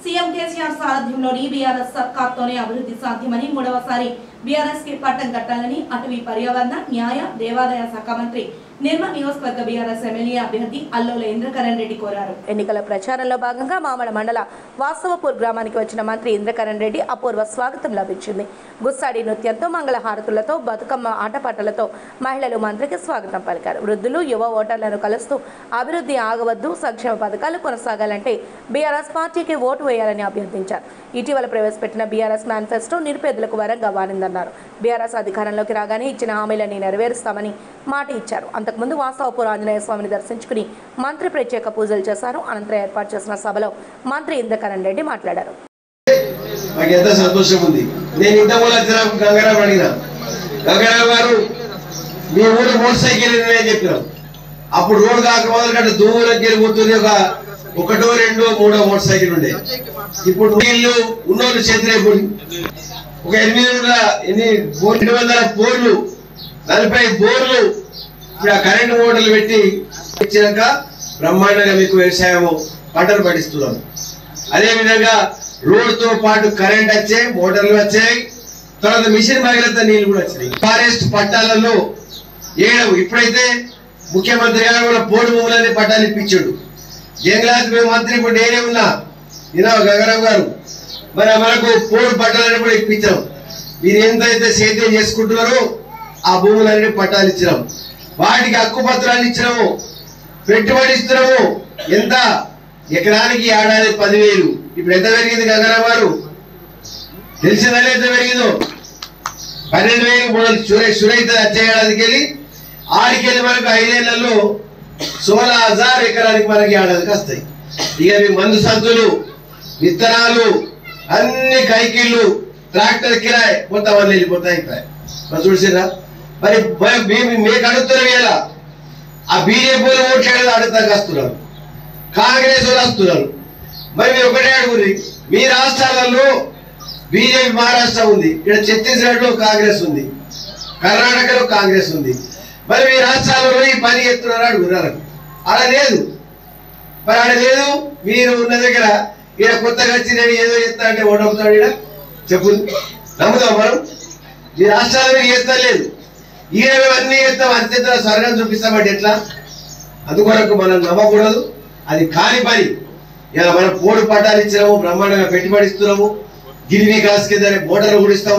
CM KCR సారథ్యంలోని BRS సర్కార్తోనే అభివృద్ధి సాధ్యమని మూడవసారి బీఆర్ఎస్ కి పట్టం కట్టాలని అటవీ పర్యావరణ న్యాయ దేవాదాయ శాఖ మంత్రి నిర్మల్ నియోజకవర్గ బీఆర్ఎస్ ఎమ్మెల్యే అభ్యర్థి అల్లోల ఇంద్రకరణ్ రెడ్డి కోరారు ఎన్నికల ప్రచారంలో భాగంగా మామల మండల వాస్తవపూర్ గ్రామానికి వచ్చిన మంత్రి ఇంద్రకరణ్ రెడ్డి అపూర్వ స్వాగతం లభించింది గుస్సాడి నృత్యంతో మంగళహారతులతో బతుకమ్మ ఆటపాటలతో మహిళలు మంత్రికి స్వాగతం పలికారు వృద్ధులు యువ ఓటర్లను కలుస్తూ అభివృద్ధి ఆగవద్దు సంక్షేమ పథకాలు కొనసాగాలంటే బీఆర్ఎస్ పార్టీకి ఓటు వేయాలని అభ్యర్థించారు ఇటీవల ప్రవేశపెట్టిన బీఆర్ఎస్ మేనిఫెస్టో నిరుపేదలకు వరంగా వారిందన్నారు బీఆర్ఎస్ అధికారంలోకి రాగానే ఇచ్చిన హామీలని నెరవేరుస్తామని మాట ఇచ్చారు అంతకుముందు వాస్తవపూర్ ఆంజనేయ స్వామిని దర్శించుకుని మంత్రి ప్రత్యేక పూజలు చేశారు అనంతరం ఏర్పాటు చేసిన సభలో మంత్రి ఇంద్రకరణ్ రెడ్డి మాట్లాడారు నాకు ఎంత సంతోషం ఉంది నేను ఇంత మూల వచ్చిన గంగారావు అడిగిన గంగారావు గారు మీ ఊరు మోటార్ సైకిల్ నేను చెప్పినాం అప్పుడు రోడ్ కాక మొదలుకంటే దూరంకి వెళ్ళిపోతుంది ఒక ఒకటో రెండో మూడో మోటార్ సైకిల్ ఉండే ఇప్పుడు నీళ్లు ఉన్నోళ్ళు చేతిరేపుడు ఒక ఎనిమిది వందల ఎన్ని బోర్ రెండు వందల బోర్లు నలభై బోర్లు ఇప్పుడు ఆ కరెంటు మోటార్లు పెట్టి ఇచ్చినాక బ్రహ్మాండంగా మీకు వ్యవసాయం పంటలు పండిస్తున్నాం అదే విధంగా రోడ్ తో పాటు కరెంట్ వచ్చాయి మోటార్లు వచ్చాయి తర్వాత మిషన్ మగిలంతా నీళ్లు కూడా వచ్చాయి ఫారెస్ట్ పట్టాలలో ఏడవు ఇప్పుడైతే ముఖ్యమంత్రి గారు కూడా పోడు భూములని పట్టాలు ఇప్పించాడు జంగలాత్ మేము మంత్రి ఇప్పుడు నేనే ఉన్నా నిన్న గంగారావు గారు మరి మనకు పోడు పట్టాలని కూడా ఇప్పించాం మీరు ఎంతైతే సేద్యం చేసుకుంటున్నారో ఆ భూములన్నీ పట్టాలు ఇచ్చినాం వాటికి హక్కు పత్రాలు ఇచ్చినాము పెట్టుబడి ఇస్తున్నాము ఎంత ఎకరానికి ఏడాది పదివేలు ఇప్పుడు ఎంత పెరిగింది గంగారావు గారు తెలిసిందని ఎంత పెరిగిందో పన్నెండు వేలు మొదలు సురై సురైత వచ్చే ఏడాదికి వెళ్ళి ఆడికి వెళ్ళి మనకు ఐదేళ్లలో సోలా హజార్ ఎకరానికి మనకి ఏడాదికి వస్తాయి ఇక మీ మందు సంతులు విత్తనాలు అన్ని కైకిళ్ళు ట్రాక్టర్ కిరాయి మొత్తం అన్ని వెళ్ళిపోతాయి అయిపోయాయి మరి చూసిరా మరి భయ- మేము మీకు అడుగుతున్నాం ఇలా ఆ బీజేపీ ఓట్లేదు అడుగుతాకి వస్తున్నారు కాంగ్రెస్ వాళ్ళు వస్తున్నారు మరి మీరు ఒకటే అడుగురి మీ రాష్ట్రాలలో బీజేపీ మహారాష్ట్ర ఉంది ఇక్కడ ఛత్తీస్గఢ్ లో కాంగ్రెస్ ఉంది కర్ణాటకలో కాంగ్రెస్ ఉంది మరి మీ రాష్ట్రాలలో ఈ పని ఎత్తున్నారు అడుగున్నారు అలా లేదు మరి ఆడ లేదు మీరు ఉన్న దగ్గర ఈడ కొత్తగా వచ్చి నేను ఏదో చెప్తా అంటే ఓడవుతాడు ఈడ చెప్పు నమ్ముదాం మనం మీ రాష్ట్రాలు మీరు చేస్తా లేదు ఈడ మేము అన్ని చేస్తాం అత్యంత స్వర్గం చూపిస్తామంటే ఎట్లా అందుకొరకు మనం నమ్మకూడదు అది కాని పని ఇలా మనం పోడు పట్టాలు ఇచ్చినాము బ్రహ్మాండంగా పెట్టుబడి ఇస్తున్నాము గిరివి కాసు కింద మోటార్లు కూడా ఇస్తాము